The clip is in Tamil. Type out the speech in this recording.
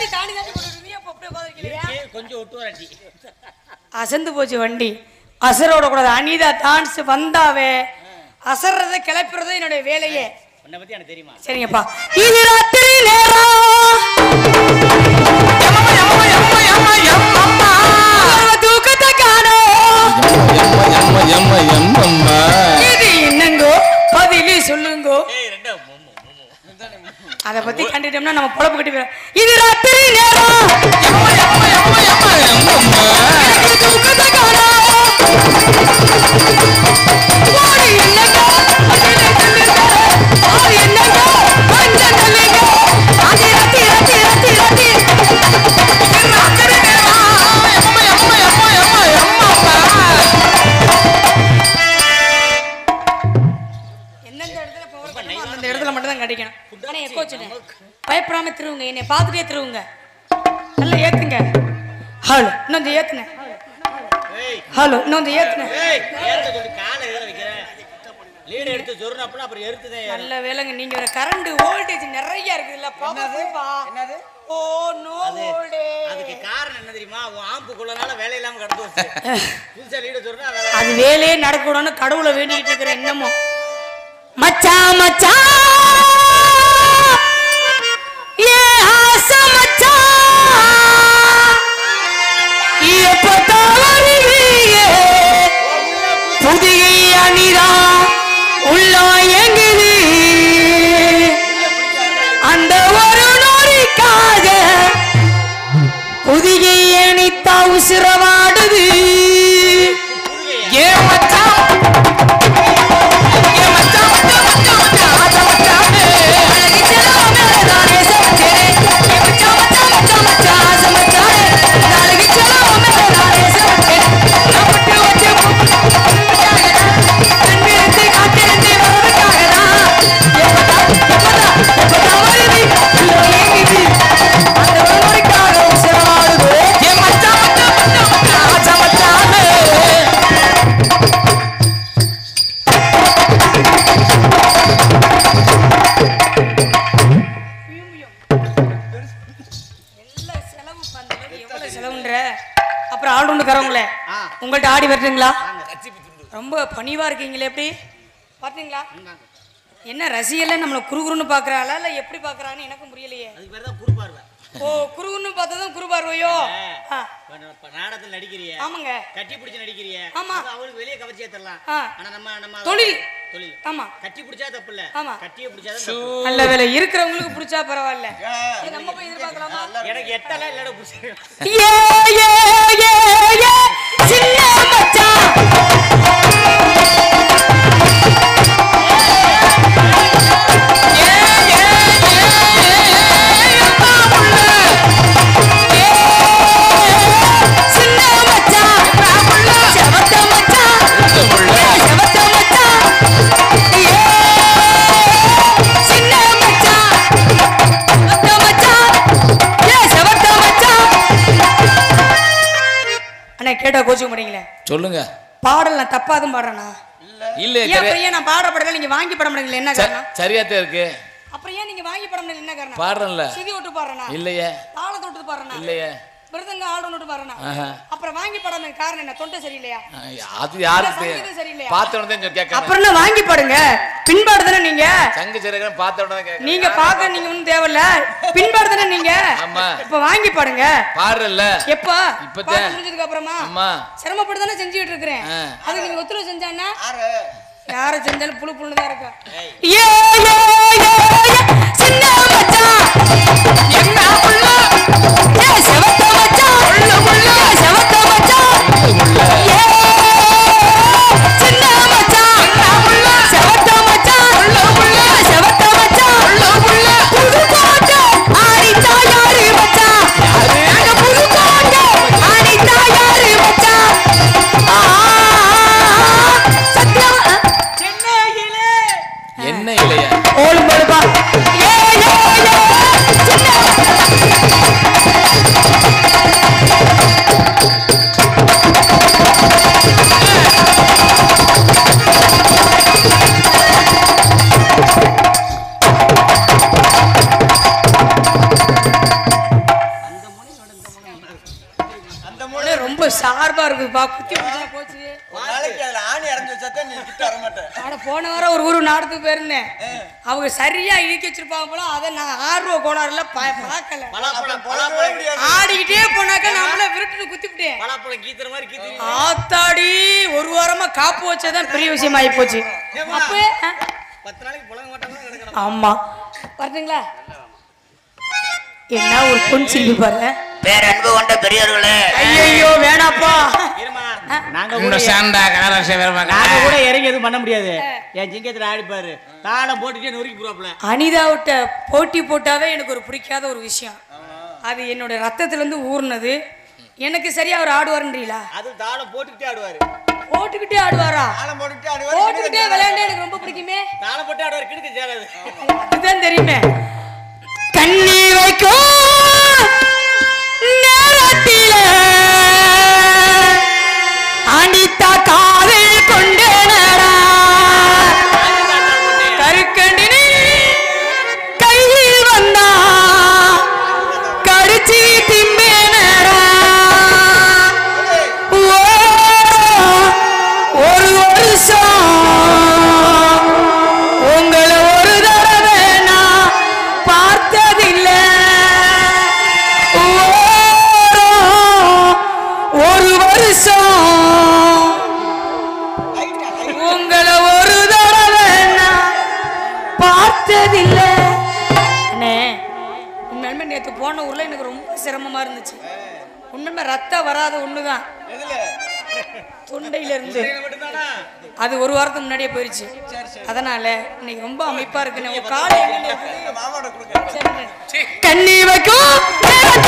முன்னாடி தாண்டி தாண்டி போட்டுட்டு இருந்தீங்க, இப்ப அப்படியே உட்கார்ந்திருக்கீங்க. ஏய், கொஞ்சம் ஒட்டு வரட்டி அசந்து போச்சு வண்டி அசரோட கூடாது அனிதா டான்ஸ் வந்தாவே அசர்றதை கிளப்புறதே என்னுடைய வேலையே உன்னை பத்தி எனக்கு தெரியுமா சரிங்கப்பா இது ராத்திரி நேரம் உணர்வு தூக்கத்தை காணோம் எம்ம எம்ம எம்ம எம்மம்மா இது என்னங்கோ பதிலி சொல்லுங்கோ ஏய் ரெண்டா மொம்மு மொம்மு அதை பத்தி கண்டுட்டோம்னா நம்ம பொழப்பு கட்டி போயிடும். இது ராத்திரி நேரம் உணர்வு தூக்கத்தை காணோம் ஓடி என்னங்க பதிலி சொல்லுங்க ஓடி என்னங்க கொஞ்சம் சொல்லுங்க ராத்தி ராத்தி ராத்தி ராத்தி ராத்தி ராத்திரி எந்தெந்த இடத்துல power கட்டணுமோ அந்தந்த இடத்துல மட்டும் தான் கிடைக்கணும் ஆனா எக்கோ வச்சுட்டேன் பயப்படாம திருவுங்க என்னை பார்த்துட்டே திருவுங்க நல்லா ஏத்துங்க ஹலோ இன்னும் இந்த ஏத்துனேன் ஏய் ஹலோ இன்னும் இந்த ஏத்துனேன் ஏய் ஏத்த சொல்லி காலை எதிர வைக்கிறேன் லீடு எடுத்து சொருனப்பல அப்புறம் எடுத்துதான் ஏறும். நல்ல வேலைங்க நீங்க வேற கரண்ட் வோல்டேஜ் நிறைய இருக்குதுல்ல பாப்பா என்னது ஓ நோ வோல்டேஜ் அதுக்கு காரணம் என்ன தெரியுமா உன் ஆம்புக்குள்ளனால வேலை இல்லாம கடந்து வச்சு புதுசா லீடு சொன்னா வேலை அது வேலையே நடக்கணும்னு கடவுளை வேண்டிக்கிட்டு இருக்கிறேன் இன்னமும் மச்சான் மச்சான் ஏ ஆசை மச்சான் எப்பதான் வருவீங்க புதிய அணிதா உள்ள எங்குது அந்த ஒரு நொடிக்காக புதிய அணித்தா உசிரவாடுது ஏ மச்சான் ஏ மச்சான் மச்சான் மச்சான் மச்சான் ஆசை மச்சான் அழகு செல்லம் மேலதானே சமைச்சேனே ஏ மச்சான் மச்சான் மச்சான் மச்சான் ஆசை மச்சான் அழகு செல்லம் மேலதானே சமைச்சேனே நான் பட்டு வச்ச கண்ணிருந்து காத்திருந்து வருவதற்காகதான் எப்பதான் எப்பதான் எப்பதான் வருது இதோ ஏங்குது அந்த ஒரு நொடிக்காக உசிரவாடுது ஏ மச்சான் மச்சான் மச்சான் மச்சான் ஆசை மச்சான் எல்லாம் செலவு பண்றது எவ்வளவு செலவுன்ற அப்புறம் ஆள் ஒன்று தரவங்களே ஆ. உங்கள்ட்ட ஆடி வரட்டுங்களா கச்சிப்பு துண்டு ரொம்ப பணிவா இருக்கீங்களே எப்படி பார்த்தீங்களா என்ன ரசிகர்ல நம்மளை குறுகுறுன்னு பாக்குறாளா இல்ல எப்படி பாக்குறான்னு எனக்கும் புரியலையே அதுக்கு பேர் தான் குறுப்பார்வை ஓ குறுகுன்னு பார்த்ததும் குறு பார்வையோ ஆ, இப்ப நாடகத்தில் நடிக்கிறிய ஆமாங்க கட்டி பிடிச்சு நடிக்கிறிய ஆமா. அது அவளுக்கு வெளியே கவர்ச்சியா தரலாம் ஆ. ஆனா நம்ம நம்ம தொழில். தொழில் ஆமா கட்டி பிடிச்சா தப்பு இல்ல ஆமா. கட்டியே பிடிச்சாதான் தப்பு நல்ல வேலை இருக்கிறவங்களுக்கு பிடிச்சா பரவாயில்ல இது நம்ம போய் எதிர்பார்க்கலாமா எனக்கு எட்டெல்லாம் இல்லடா பிடிச்சி ஏ ஏ ஏ ஏ சின்ன மச்சான் ஏ, ஏ, ஏ, ஏ, அப்பா புள்ள. ஏ, சின்ன மச்சான், அப்பா புள்ள. செவத்த மச்சான், ஏ, செவத்த மச்சான். ஏ, சின்ன மச்சான், செவத்த மச்சான். ஏ, செவத்த மச்சான். அண்ணா கேட்டா கோச்சுக்க மாட்டீங்களே சொல்லுங்க பாடல் நான் தப்பாதும் பாடுறேனா இல்ல ஏன் அப்புறம் ஏன் நான் பாடுற படத்துல நீங்க வாங்கி படம் பண்ணீங்களா என்ன காரணம் சரியாத்தான் இருக்கு அப்புறம் ஏன் நீங்க வாங்கி படம் பண்ணீங்க என்ன காரணம் பாடுறேன்ல சிதி விட்டு பாடுறேனா இல்லையே தாளத்தை விட்டு பாடுறேனா இல்லையே விருதங்க ஆள் விட்டு பாடுறேனா ஆஹா. அப்புறம் வாங்கி படம் பண்ண காரணம் என்ன தொண்டை சரியில்லையா அது யாருக்கு சங்கீதம் சரியில்லையா? பார்த்த உடனே தான் கேட்கறேன் அப்புறம் என்ன வாங்கி பாடுங்க பின்பாடு தானே நீங்க சங்கு சிறகன் பார்த்த உடனே தான் கேட்கறேன் நீங்க பாக்க நீங்க ஒண்ணும் தேவையில்ல பின்பாடு தானே நீங்க ஆமா. இப்ப வாங்கி பாடுங்க பாடுறல்ல எப்ப இப்பதான். பாட்டு முடிஞ்சதுக்கு அப்புறமா அம்மா சிரமப்பட்டு தானே செஞ்சுக்கிட்டு இருக்கிறேன் ஆ. அதுக்கு நீங்க ஒத்துழைப்பு செஞ்சான்னா ஆறு யார செஞ்சாலும் புழு புழுன்னு தான் இருக்கும் ஏ ஏ ஏ ஏ சின்ன மச்சான் என்ன புள்ள ஏ செவத்த மச்சான் புள்ள புள்ள செவத்த மச்சான் ஏ சின்ன மச்சான் என்ன புள்ள செவத்த மச்சான் புள்ள புள்ள செவத்த மச்சான் புள்ள புள்ள புது கோட்டை ஆடிச்சா யாரு மச்சான் நாங்க புது கோட்டை ஆடிச்சா யாரு மச்சான் ஆ சத்யம் சென்னையிலே என்ன இல்லையா ஓலும் படுப்பா ஏ ஏ ஏ சின்ன ரொம்ப ஷார்ப்பா இருக்குதுப்பா குத்தி பிடிச்சா போச்சு ஒரு நாளைக்கு அதுல ஆணி இறங்கி வச்சாதான் நீ கிட்ட வர மாட்டேன் ஆனா போன வாரம் ஒரு ஊரு நாடத்துக்கு போயிருந்தேன் அவங்க சரியா இழுக்கி வச்சிருப்பாங்க போல அதை நான் ஆர்வ கோளாறுல பா- பார்க்கல பலாப்பழம் போகவே பலாப்பழம் முடியாது ஆடிக்கிட்டே போனாக்க நம்மள விருட்டுன்னு குத்திவிட்டேன் பலாப்பழம் கீத்துற மாதிரி கீத்து ஆத்தாடி ஒரு வாரமா காப்பு வச்சதான் பெரிய விஷயம் ஆகி போச்சு அப்பவே ஆ, பத்து நாளைக்கு புழங்க மாட்டாங்க கிடக்கணும் ஆமா வரட்டுங்களா என்ன ஒரு பொன் சிரிப்பு பாரு பேரன்பு கொண்ட பெரியவர்களே ஐயோ வேணாப்பா இருமா ஆ. நாங்க உங்க கூட சாண்டா கனராச வேறுபாங்க நாங்க கூட இறங்கி எதுவும் பண்ண முடியாது என் சிங்கத்துல ஆடிப்பாரு தாளம் போட்டுட்டே நொறுக்கி போறாப்ல அனிதாவிட்ட போட்டி போட்டாவே எனக்கு ஒரு பிடிக்காத ஒரு விஷயம் அது என்னோட ரத்தத்துல இருந்து ஊர்னது எனக்கு சரியா அவர் ஆடுவாருன்றீங்களா அது தாளம் போட்டுக்கிட்டே ஆடுவாரு போட்டுக்கிட்டே ஆடுவாரா ஆழம் போட்டுட்டு அது போட்டுக்கிட்டே விளையாண்டு எனக்கு ரொம்ப பிடிக்குமே தாளம் போட்டு ஆடுவாரு கிடுக்கு சேராது அதுதான் தெரியுமே கண்ணி வைக்கும் நேரத்தில அனிதா காதல் கொண்டேனடா கருக்கண்டினி கையில் வந்தா கடிச்சி திம்பேனடா ஓ, ஒரு வருஷம் உங்களை ஒரு தடவை நான் பார்த்ததில்ல ஓ, ஒரு வருஷம் உங்களை ஒரு தடவை நான் பார்த்ததில்ல அண்ணே உண்மையுமே நேற்று போன ஊர்ல எனக்கு ரொம்ப சிரமமா இருந்துச்சு உண்மையுமே ரத்தம் வராத ஒண்ணுதான் தொண்டையில இருந்து மட்டும்தானா அது ஒரு வாரத்துக்கு முன்னாடியே போயிருச்சு அதனால இன்னைக்கு ரொம்ப அமைப்பா இருக்கு உங்க கால் எங்க இருக்குது? மாமாவோட கொடுக்க சரிண்ணே. கண்ணி வைக்கும்